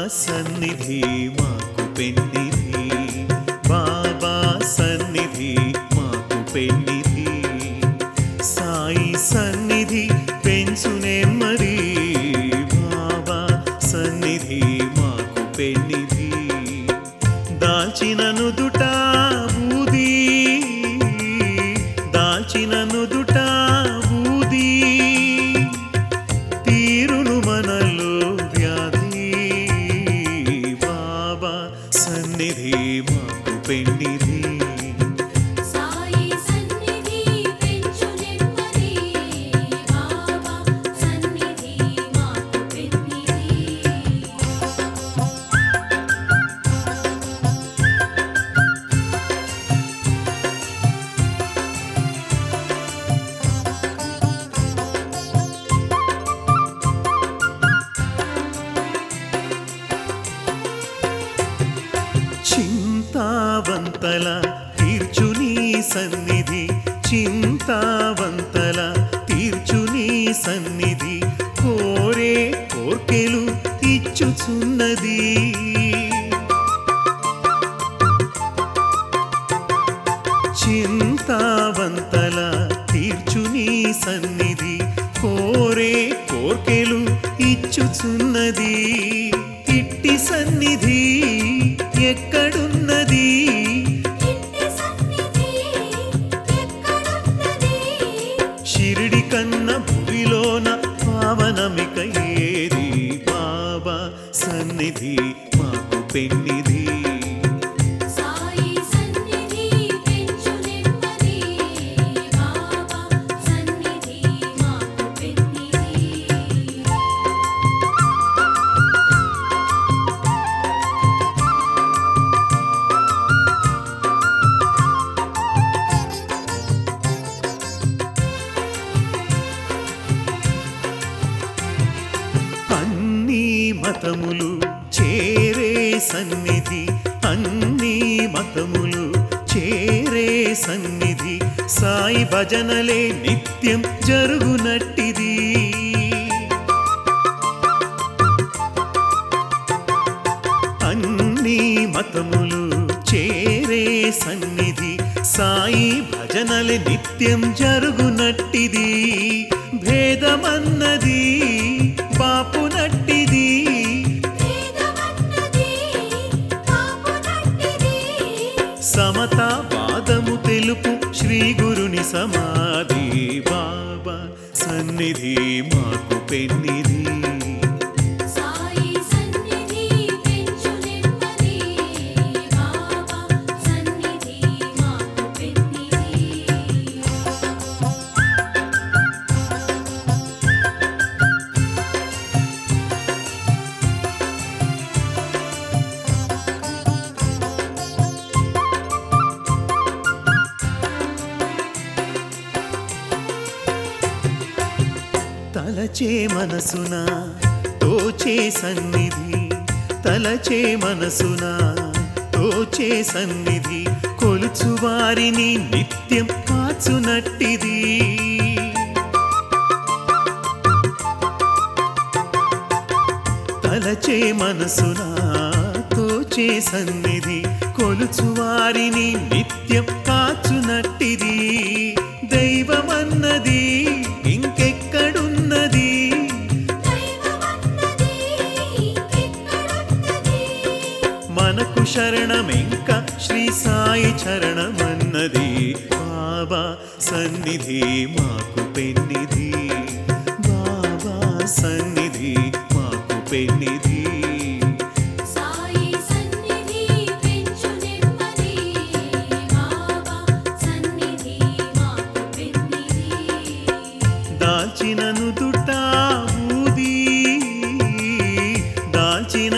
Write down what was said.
సన్నిధి మాకు పెన్నిధి బాబా సన్నిధి మాకు పెన్నిధి సాయి సన్నిధి పెంచు నెమ్మది బాబా సన్నిధి మాకు పెన్నిధి దాల్చిన నుదుట ఊది దాల్చిన నుదుట ఊది తీరును మనలో వ్యాధి బాబా సన్నిధి మాకు పెన్నిధి సాయి సన్నిధి పెంచు నెమ్మది బాబా సన్నిధి మాకు పెన్నిధి చింతావంతల తీర్చుని సన్నిధి చింతావంతల తీర్చుని సన్నిధి కోరే కోర్కెలు ఇచ్చుచున్నది చింతావంతల తీర్చుని సన్నిధి కోరే కోర్కెలు ఇచ్చుచున్నది ఇట్టి సన్నిధి ఎక్కడున్నది ఇంటి సన్నిధి ఎక్కడున్నది షిరిడి కన్న భువిలోన పావనమిక ఏది బాబా సన్నిధి మాకు పెన్నిధి సాయి సన్నిధి పెంచు నెమ్మది బాబా సన్నిధి మాకు పెన్నిధి అన్ని మతములు చేరే సన్నిధి అన్ని మతములు చేరే సన్నిధి సాయి భజనలే నిత్యం జరుగునట్టిది అన్ని మతములు చేరే సన్నిధి సాయి భజనలే నిత్యం జరుగునట్టిది భేదమన్నది బాపునట్టిది వేదమన్నది పాపునట్టిది సమతావాదము తెలుపు శ్రీ గురుని సమాధి బాబా సన్నిధి మాకు పెన్నిధి సాయి సన్నిధి పెంచు నెమ్మది బాబా సన్నిధి మాకు పెన్నిధి తలచే మనసున తోచే సన్నిధి తలచే మనసున తోచే సన్నిధి కొలుచు వారిని నిత్యం కాచునట్టిది తలచే మనసున తోచే సన్నిధి కొలుచు వారిని నిత్యం కాచునట్టిది దైవమన్నది ఇంకెక్కడున్నది దైవమన్నది ఎక్కడున్నది మనకు శరణమింక శ్రీ సాయి చరణమన్నది బాబా సన్నిధి మాకు పెన్నిధి బాబా సన్నిధి మాకు పెన్నిధి సాయి సన్నిధి పెంచు నెమ్మది బాబా సన్నిధి మాకు పెన్నిధి దాల్చిన నుదుట ఊది దాల్చిన